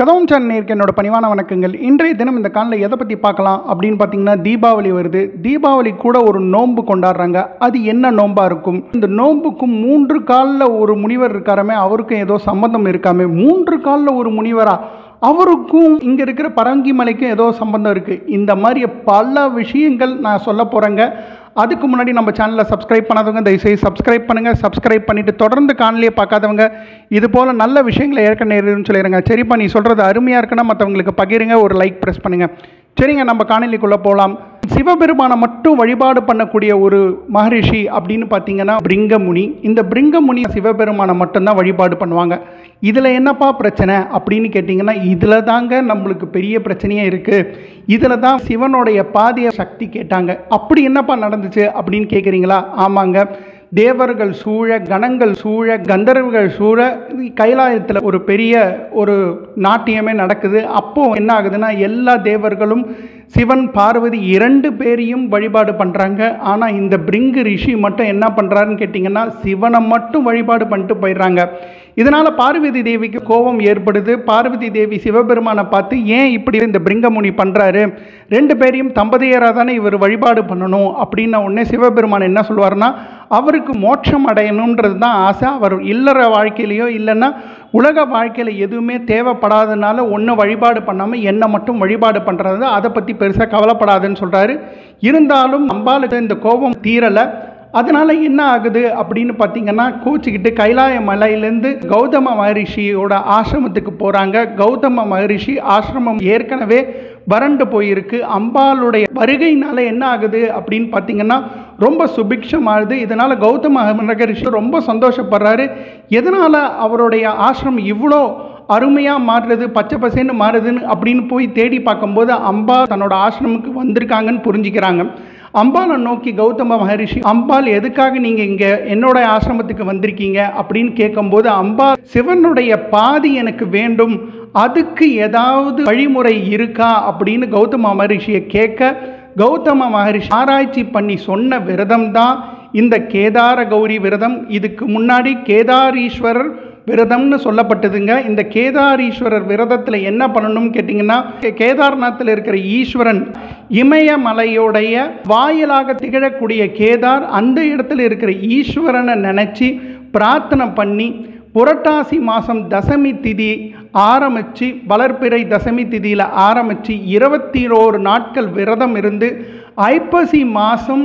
கதவும் சேனலுக்கு என்னோட பணிவான வணக்கங்கள் இன்றைய தினம் இந்த காலில் எதை பற்றி பார்க்கலாம் அப்படின்னு பார்த்தீங்கன்னா தீபாவளி வருது தீபாவளி கூட ஒரு நோன்பு கொண்டாடுறாங்க அது என்ன நோன்பா இருக்கும் இந்த நோன்புக்கும் மூன்று காலில் ஒரு முனிவர் இருக்காரமே அவருக்கும் ஏதோ சம்பந்தம் இருக்காமே மூன்று காலில் ஒரு முனிவரா அவருக்கும் இங்கே இருக்கிற பரங்கி மலைக்கும் ஏதோ சம்பந்தம் இருக்குது இந்த மாதிரி பல விஷயங்கள் நான் சொல்ல போகிறேங்க அதுக்கு முன்னாடி நம்ம சேனலை சப்ஸ்கிரைப் பண்ணாதவங்க தயவுசெய்து சப்ஸ்கிரைப் பண்ணுங்கள் சப்ஸ்கிரைப் பண்ணிவிட்டு தொடர்ந்து காணொலியை பார்க்காதவங்க இது போல் நல்ல விஷயங்களை ஏற்க நேருன்னு சொல்லிடுங்க சரிப்பா நீ சொல்கிறது அருமையாக இருக்குன்னா மற்றவங்களுக்கு பகிருங்க ஒரு லைக் ப்ரெஸ் பண்ணுங்கள் சரிங்க நம்ம காணொலிக்குள்ளே போகலாம் சிவபெருமானை மட்டும் வழிபாடு பண்ணக்கூடிய ஒரு மகரிஷி அப்படின்னு பார்த்தீங்கன்னா பிரிங்கமுனி இந்த பிரிங்கமுனி சிவபெருமானை மட்டும்தான் வழிபாடு பண்ணுவாங்க இதில் என்னப்பா பிரச்சனை அப்படின்னு கேட்டிங்கன்னா இதில் தாங்க நம்மளுக்கு பெரிய பிரச்சனையே இருக்குது இதில் தான் சிவனுடைய பாதிய சக்தி கேட்டாங்க அப்படி என்னப்பா நடந்துச்சு அப்படின்னு கேட்குறீங்களா ஆமாங்க தேவர்கள் சூழ கணங்கள் சூழ கந்தர்வர்கள் சூழ கைலாயத்தில் ஒரு பெரிய ஒரு நாட்டியமே நடக்குது அப்போ என்ன ஆகுதுன்னா எல்லா தேவர்களும் சிவன் பார்வதி இரண்டு பேரையும் வழிபாடு பண்ணுறாங்க ஆனால் இந்த பிரிங்கு ரிஷி மட்டும் என்ன பண்ணுறாருன்னு கேட்டிங்கன்னா சிவனை மட்டும் வழிபாடு பண்ணிட்டு போயிடுறாங்க இதனால் பார்வதி தேவிக்கு கோபம் ஏற்படுது பார்வதி தேவி சிவபெருமானை பார்த்து ஏன் இப்படி இந்த பிரிங்கமுனி பண்ணுறாரு ரெண்டு பேரையும் தம்பதியராக தானே இவர் வழிபாடு பண்ணணும் அப்படின்ன உடனே சிவபெருமான் என்ன சொல்லுவார்னா அவருக்கு மோட்சம் அடையணுன்றது தான் ஆசை அவர் இல்லற வாழ்க்கையிலையோ இல்லைன்னா உலக வாழ்க்கையில் எதுவுமே தேவைப்படாதனால ஒன்று வழிபாடு பண்ணாமல் என்னை மட்டும் வழிபாடு பண்ணுறது அதை பற்றி பெருசாக கவலைப்படாதுன்னு சொல்கிறாரு இருந்தாலும் அம்பாளுக்கு இந்த கோபம் தீரலை அதனால் என்ன ஆகுது அப்படின்னு பார்த்தீங்கன்னா கோச்சிக்கிட்டு கைலாய மலையிலேருந்து கௌதம மகரிஷியோட ஆசிரமத்துக்கு போகிறாங்க கௌதம மகரிஷி ஆசிரமம் ஏற்கனவே வறண்டு போயிருக்கு அம்பாளுடைய வருகையினால என்ன ஆகுது அப்படின்னு பார்த்தீங்கன்னா ரொம்ப சுபிக்ஷமாகுது இதனால் கௌதம மகரிஷி ரொம்ப சந்தோஷப்படுறாரு எதனால் அவருடைய ஆசிரமம் இவ்வளோ அருமையாக மாறுறது பச்சை பசேன்னு மாறுதுன்னு அப்படின்னு போய் தேடி பார்க்கும்போது அம்பா தன்னோட ஆசிரமுக்கு வந்திருக்காங்கன்னு புரிஞ்சுக்கிறாங்க அம்பாலை நோக்கி கௌதம மகரிஷி அம்பாள் எதுக்காக நீங்கள் இங்கே என்னோட ஆசிரமத்துக்கு வந்திருக்கீங்க அப்படின்னு கேட்கும்போது அம்பா சிவனுடைய பாதி எனக்கு வேண்டும் அதுக்கு ஏதாவது வழிமுறை இருக்கா அப்படின்னு கௌதம மகரிஷியை கேட்க கௌதம மகரிஷி ஆராய்ச்சி பண்ணி சொன்ன விரதம் தான் இந்த கேதார கௌரி விரதம் இதுக்கு முன்னாடி கேதாரீஸ்வரர் விரதம்னு சொல்லப்பட்டதுங்க இந்த கேதாரீஸ்வரர் விரதத்தில் என்ன பண்ணணும்னு கேட்டிங்கன்னா கேதார்நாத்தில் இருக்கிற ஈஸ்வரன் இமயமலையோடைய வாயிலாக திகழக்கூடிய கேதார் அந்த இடத்துல இருக்கிற ஈஸ்வரனை நினச்சி பிரார்த்தனை பண்ணி புரட்டாசி மாதம் தசமி திதி ஆரம்பித்து வளர்ப்பிறை தசமி திதியில் ஆரம்பித்து இருபத்தி ஓரு நாட்கள் விரதம் இருந்து ஐப்பசி மாதம்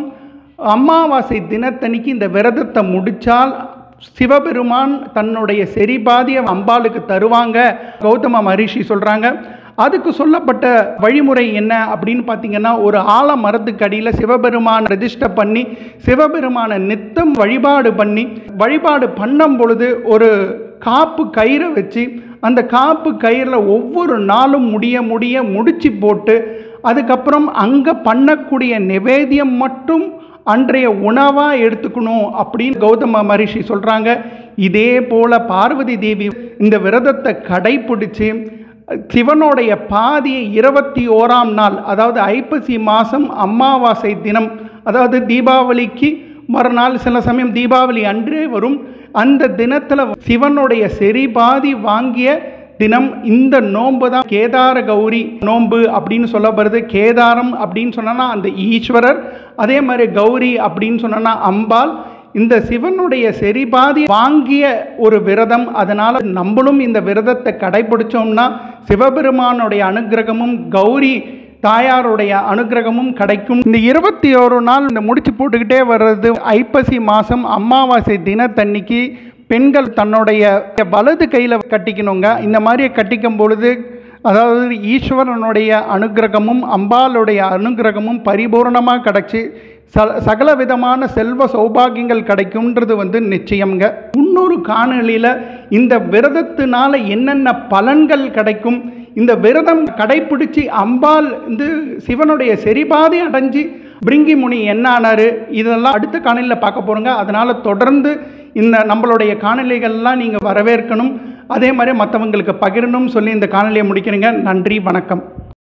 அமாவாசை தினத்தனிக்கு இந்த விரதத்தை முடித்தால் சிவபெருமான் தன்னுடைய செரிபாதிய அம்பாளுக்கு தருவாங்க கௌதம மகரிஷி சொல்கிறாங்க அதுக்கு சொல்லப்பட்ட வழிமுறை என்ன அப்படின்னு பார்த்தீங்கன்னா ஒரு ஆல மரத்துக்கு அடியில் சிவபெருமான் ரெஜிஸ்டர் பண்ணி சிவபெருமானை நித்தம் வழிபாடு பண்ணி வழிபாடு பண்ணும் பொழுது ஒரு காப்பு கயிறை வச்சு அந்த காப்பு கயிறில் ஒவ்வொரு நாளும் முடிய முடிய முடிச்சு போட்டு அதுக்கப்புறம் அங்கே பண்ணக்கூடிய நிவேதியம் மட்டும் அன்றைய உணவாக எடுத்துக்கணும் அப்படின்னு கௌதம மகரிஷி சொல்கிறாங்க இதே போல் பார்வதி தேவி இந்த விரதத்தை கடைப்பிடிச்சு சிவனுடைய பாதியை இருபத்தி ஓராம் நாள் அதாவது ஐப்பசி மாதம் அமாவாசை தினம் அதாவது தீபாவளிக்கு மறுநாள் சில சமயம் தீபாவளி அன்றே வரும் அந்த தினத்தில் சிவனுடைய செரி பாதி வாங்கிய தினம் இந்த நோன்பு தான் கேதார கௌரி நோன்பு அப்படின்னு சொல்லப்படுது கேதாரம் அப்படின்னு சொன்னா அந்த ஈஸ்வரர் அதே மாதிரி கௌரி அப்படின்னு சொன்னா அம்பாள் இந்த சிவனுடைய செரிபாதி வாங்கிய ஒரு விரதம் அதனால் நம்மளும் இந்த விரதத்தை கடைபிடிச்சோம்னா சிவபெருமானுடைய அனுகிரகமும் கௌரி தாயாருடைய அனுகிரகமும் கிடைக்கும் இந்த இருபத்தி ஒரு நாள் இந்த முடிச்சு போட்டுக்கிட்டே வர்றது ஐப்பசி மாதம் அமாவாசை தினத்தன்னைக்கு பெண்கள் தன்னுடைய வலது கையில் கட்டிக்கணுங்க இந்த மாதிரி கட்டிக்கும் பொழுது அதாவது ஈஸ்வரனுடைய அனுகிரகமும் அம்பாளுடைய அனுகிரகமும் பரிபூர்ணமாக கிடச்சி ச சகல விதமான செல்வ சௌபாகியங்கள் கிடைக்கும்ன்றது வந்து நிச்சயம்ங்க இன்னொரு காணொளியில் இந்த விரதத்தினால என்னென்ன பலன்கள் கிடைக்கும் இந்த விரதம் கடைப்பிடிச்சி அம்பாள் வந்து சிவனுடைய செரிபாதி அடைஞ்சு பிரிங்கி முனி என்ன ஆனார் இதெல்லாம் அடுத்த காணொலியில் பார்க்க போகிறோங்க அதனால் தொடர்ந்து இந்த நம்மளுடைய காணொலிகள்லாம் நீங்கள் வரவேற்கணும் அதே மாதிரி மற்றவங்களுக்கு பகிரணும்னு சொல்லி இந்த காணொலியை முடிக்கிறீங்க நன்றி வணக்கம்